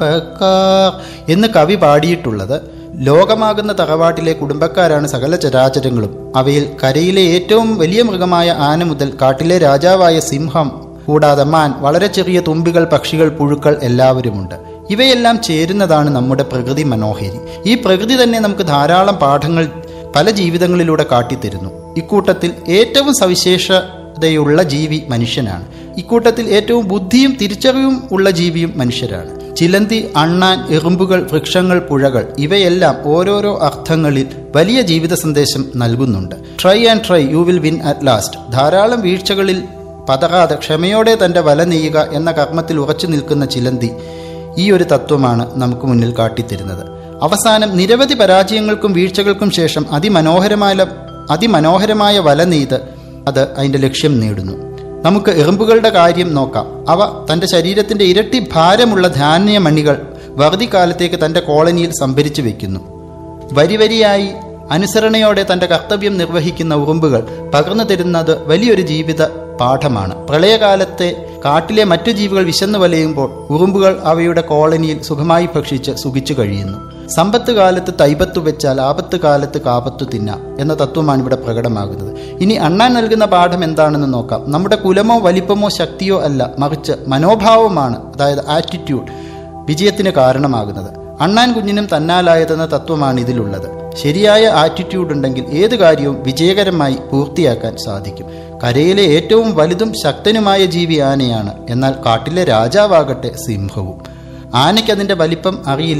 കുടുംബക്കാർ എന്ന് കവി പാടിയിട്ടുള്ളത് ലോകമാകുന്ന തറവാട്ടിലെ കുടുംബക്കാരാണ് സകല ചരാചരങ്ങളും അവയിൽ കരയിലെ ഏറ്റവും വലിയ മൃഗമായ ആന മുതൽ കാട്ടിലെ രാജാവായ സിംഹം കൂടാതെ മാൻ വളരെ ചെറിയ തുമ്പികൾ പക്ഷികൾ പുഴുക്കൾ എല്ലാവരുമുണ്ട് ഇവയെല്ലാം ചേരുന്നതാണ് നമ്മുടെ പ്രകൃതി മനോഹരി ഈ പ്രകൃതി തന്നെ നമുക്ക് ധാരാളം പാഠങ്ങൾ പല ജീവിതങ്ങളിലൂടെ കാട്ടിത്തരുന്നു ഇക്കൂട്ടത്തിൽ ഏറ്റവും സവിശേഷതയുള്ള ജീവി മനുഷ്യനാണ് ഇക്കൂട്ടത്തിൽ ഏറ്റവും ബുദ്ധിയും തിരിച്ചറിവും ഉള്ള ജീവിയും മനുഷ്യരാണ് ചിലന്തി അണ്ണാൻ എറുമ്പുകൾ വൃക്ഷങ്ങൾ പുഴകൾ ഇവയെല്ലാം ഓരോരോ അർത്ഥങ്ങളിൽ വലിയ ജീവിത സന്ദേശം നൽകുന്നുണ്ട് try and try you will win at last ധാരാളം വീഴ്ചകളിൽ പതറാതെ ക്ഷമയോടെ തന്റെ വല നെയ്യുക എന്ന കർമ്മത്തിൽ ഉറച്ചു നിൽക്കുന്ന ചിലന്തി ഈ ഒരു തത്വമാണ് നമുക്ക് മുന്നിൽ കാട്ടിത്തരുന്നത് അവസാനം നിരവധി പരാജയങ്ങൾക്കും വീഴ്ചകൾക്കും ശേഷം അതിമനോഹരമായ അതിമനോഹരമായ വല നെയ്ത് അത് അതിന്റെ ലക്ഷ്യം നേടുന്നു നമുക്ക് എറുമ്പുകളുടെ കാര്യം നോക്കാം അവ തന്റെ ശരീരത്തിന്റെ ഇരട്ടി ഭാരമുള്ള ധാന്യമണികൾ വറുതി കാലത്തേക്ക് തന്റെ കോളനിയിൽ സംഭരിച്ചു വെക്കുന്നു വരിവരിയായി അനുസരണയോടെ തന്റെ കർത്തവ്യം നിർവഹിക്കുന്ന ഉറുമ്പുകൾ പകർന്നു തരുന്നത് വലിയൊരു ജീവിത പാഠമാണ് പ്രളയകാലത്തെ കാട്ടിലെ മറ്റു ജീവികൾ വിശന്നു വലയുമ്പോൾ ഉറുമ്പുകൾ അവയുടെ കോളനിയിൽ സുഖമായി ഭക്ഷിച്ച് സുഖിച്ചു കഴിയുന്നു സമ്പത്ത് കാലത്ത് തൈപത്തു വെച്ചാൽ ആപത്ത് കാലത്ത് കാപത്തു തിന്നാം എന്ന തത്വമാണ് ഇവിടെ പ്രകടമാകുന്നത് ഇനി അണ്ണാൻ നൽകുന്ന പാഠം എന്താണെന്ന് നോക്കാം നമ്മുടെ കുലമോ വലിപ്പമോ ശക്തിയോ അല്ല മറിച്ച് മനോഭാവമാണ് അതായത് ആറ്റിറ്റ്യൂഡ് വിജയത്തിന് കാരണമാകുന്നത് അണ്ണാൻ കുഞ്ഞിനും തന്നാലായതെന്ന തത്വമാണ് ഇതിലുള്ളത് ശരിയായ ആറ്റിറ്റ്യൂഡ് ഉണ്ടെങ്കിൽ ഏത് കാര്യവും വിജയകരമായി പൂർത്തിയാക്കാൻ സാധിക്കും കരയിലെ ഏറ്റവും വലുതും ശക്തനുമായ ജീവി ആനയാണ് എന്നാൽ കാട്ടിലെ രാജാവാകട്ടെ സിംഹവും ആനയ്ക്ക് അതിന്റെ വലിപ്പം അറിയില്ല